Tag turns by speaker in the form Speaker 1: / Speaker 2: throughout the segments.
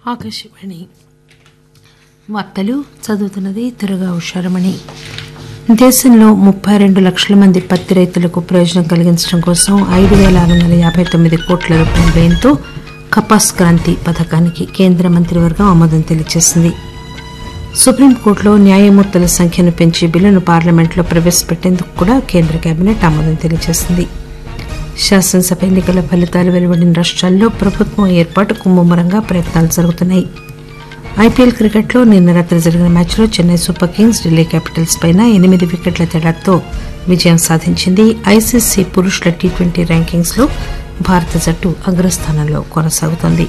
Speaker 1: ఆకాశవాణి వార్తలు చదువుతున్నది త్వరగా ఉషారమణి దేశంలో ముప్పై రెండు లక్షల మంది పత్తి రైతులకు ప్రయోజనం కలిగించడం కోసం ఐదు పేల ఆరు వందల యాబై తొమ్మిది కోట్ల రూపాయల వ్యయంతో కపాస్ క్రాంతి పథకానికి కేంద్ర మంత్రివర్గం ఆమోదం తెలియజేసింది సుప్రీంకోర్టులో న్యాయమూర్తుల సంఖ్యను పెంచే బిల్లును పార్లమెంట్లో ప్రవేశపెట్టేందుకు కూడా కేంద్ర కేబినెట్ ఆమోదం తెలియజేసింది శాసనసభ ఎన్నికల ఫలితాలు వెలువడిన రాష్ట్రాల్లో ప్రభుత్వం ఏర్పాటుకు ముమ్మరంగా ప్రయత్నాలు జరుగుతున్నాయి ఐపీఎల్ క్రికెట్లో నిన్న రాత్రి జరిగిన మ్యాచ్లో Chennai Super Kings Delhi Capitals పైన ఎనిమిది వికెట్ల తేడాతో విజయం సాధించింది ఐసీసీ పురుషుల టీ ట్వంటీ ర్యాంకింగ్స్ లో భారత జట్టు అగ్రస్థానంలో కొనసాగుతోంది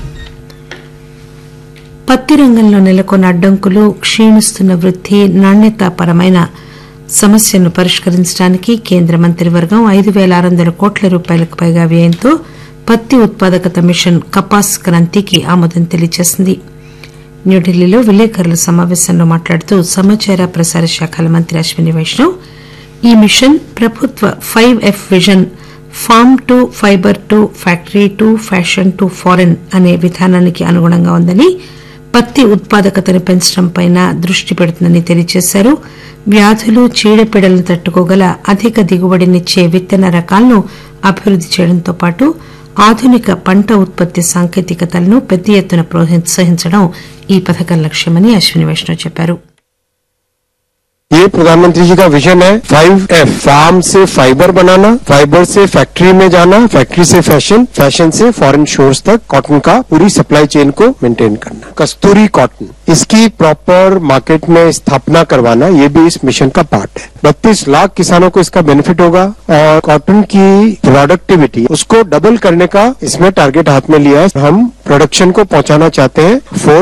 Speaker 1: పత్తి రంగంలో నెలకొన్న అడ్డంకులు క్షీణిస్తున్న వృద్ది నాణ్యతాపరమైన సమస్యను పరిష్కరించడానికి కేంద్ర మంత్రివర్గం ఐదు పేల ఆరు వందల కోట్ల రూపాయలకు పైగా వ్యయంతో పత్తి ఉత్పాదకత మిషన్ కపాస్ క్రాంతికి ఆమోదం తెలియజేసింది న్యూఢిల్లీలో విలేకరుల సమావేశంలో మాట్లాడుతూ సమాచార ప్రసార శాఖల మంత్రి అశ్విని వైష్ణవ్ ఈ మిషన్ ప్రభుత్వ five F vision farm to fibre to factory to fashion to foreign అనే విధానానికి అనుగుణంగా ఉందని పత్తి ఉత్పాదకతను పెంచడంపై దృష్టి పెడుతుందని తెలియజేశారు వ్యాధులు చీడపీడలను తట్టుకోగల అధిక దిగుబడినిచ్చే విత్తన రకాలను అభివృద్ది చేయడంతో పాటు ఆధునిక పంట ఉత్పత్తి సాంకేతికతలను పెద్ద ఎత్తున ప్రోత్సహించడం ఈ పథకం లక్ష్యమని అశ్విని వైష్ణవ్ చెప్పారు
Speaker 2: ये प्रधानमंत्री जी का विजन है फाइव एफ फार्म से फाइबर बनाना फाइबर से फैक्ट्री में जाना फैक्ट्री से फैशन फैशन से फॉरेन शोर्स तक कॉटन का पूरी सप्लाई चेन को मेंटेन करना कस्तूरी कॉटन इसकी प्रॉपर मार्केट में स्थापना करवाना ये भी इस मिशन का पार्ट है बत्तीस लाख किसानों को इसका बेनिफिट होगा और कॉटन की प्रोडक्टिविटी उसको डबल करने का इसमें टारगेट हाथ में लिया है हम प्रोडक्शन को पहुंचाना चाहते हैं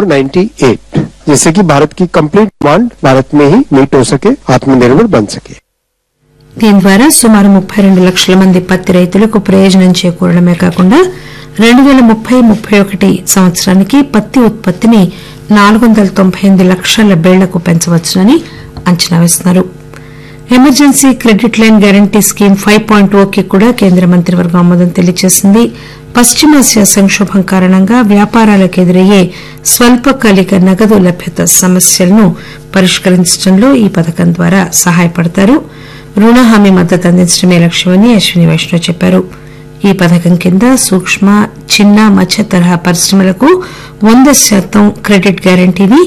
Speaker 2: 498 जिससे कि भारत की कंप्लीट डिमांड भारत में ही मीट हो सके आत्मनिर्भर बन सके
Speaker 1: దీని ద్వారా సుమారు ముప్పై రెండు లక్షల మంది పత్తి రైతులకు ప్రయోజనం చేకూరడమే కాకుండా రెండు పేల ముప్పై ముప్పై ఒకటి సంవత్సరానికి పత్తి ఉత్పత్తిని నాలుగు వందల తొంభై ఎనిమిది లక్షల బేళ్లకు పెంచవచ్చునని అంచనా వేస్తున్నారు emergency credit line guarantee scheme five point ఓకి కూడా కేంద్ర మంత్రివర్గం ఆమోదం తెలియజేసింది పశ్చిమాసియా సంక్షోభం కారణంగా వ్యాపారాలకు ఎదురయ్యే స్వల్పకాలిక నగదు లభ్యత సమస్యలను పరిష్కరించడంలో ఈ పథకం ద్వారా సహాయపడతారు రుణ హామీ మద్దతు అందించడమే లక్ష్యమని అశ్విని వైష్ణవ్ చెప్పారు ఈ పథకం కింద సూక్ష్మ చిన్న మధ్య తరహా పరిశ్రమలకు వంద శాతం క్రెడిట్ గ్యారంటీని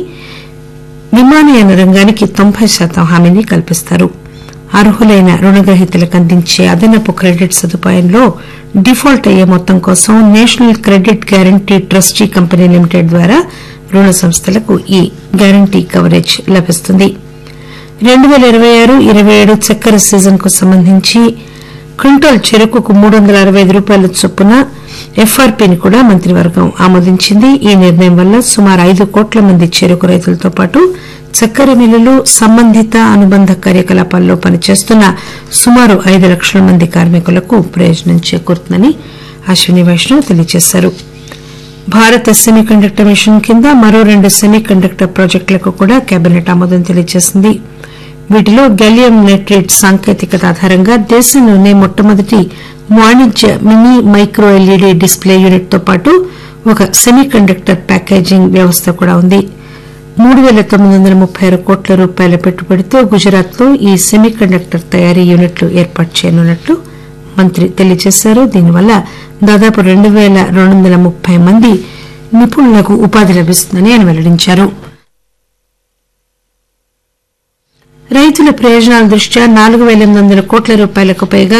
Speaker 1: విమానయాన రంగానికి తొంభై శాతం హామీని కల్పిస్తారు అర్హులైన రుణగ్రహీతలకు అందించే అదనపు క్రెడిట్ సదుపాయంలో డిఫాల్ట్ అయ్యే మొత్తం కోసం national credit guarantee trustee company limited ద్వారా రుణ సంస్థలకు ఈ గ్యారంటీ కవరేజ్ లభిస్తుంది రెండు పేల ఇరవై ఆరు ఇరవై ఏడు చక్కెర సీజన్ కు సంబంధించి క్వింటాల్ చెరుకుకు మూడు వందల అరవై ఐదు రూపాయల చొప్పున ఎఫ్ఆర్పీని కూడా మంత్రివర్గం ఆమోదించింది ఈ నిర్ణయం వల్ల సుమారు ఐదు కోట్ల మంది చెరుకు రైతులతో పాటు చక్కెర మిల్లులు సంబంధిత అనుబంధ కార్యకలాపాల్లో పనిచేస్తున్న సుమారు ఐదు లక్షల మంది కార్మికులకు ప్రయోజనం చేకూరుతుందని అశ్విని వైష్ణవ్ తెలియజేశారు భారత సెమీ కండక్టర్ మిషన్ కింద మరో రెండు సెమీ కండక్టర్ ప్రాజెక్టులకు కూడా కేబినెట్ ఆమోదం తెలియజేసింది వీటిలో గలియం నైట్రేట్ సాంకేతికత ఆధారంగా దేశంలోనే మొట్టమొదటి వాణిజ్య mini micro LED display unit తో పాటు ఒక సెమీ కండక్టర్ ప్యాకేజింగ్ వ్యవస్థ కూడా ఉంది మూడు పేల తొమ్మిది వందల ముప్పై ఆరు కోట్ల రూపాయల పెట్టుబడితో గుజరాత్ లో ఈ సెమీ కండక్టర్ తయారీ యూనిట్లు ఏర్పాటు చేయనున్నట్లు మంత్రి తెలియజేశారు దీనివల్ల దాదాపు రెండు పేల రెండు వందల ముప్పై మంది నిపుణులకు ఉపాధి లభిస్తుందని ఆయన వెల్లడించారు రైతుల ప్రయోజనాల దృష్ట్యా నాలుగు పేల ఎనిమిది వందల కోట్ల రూపాయలకు పైగా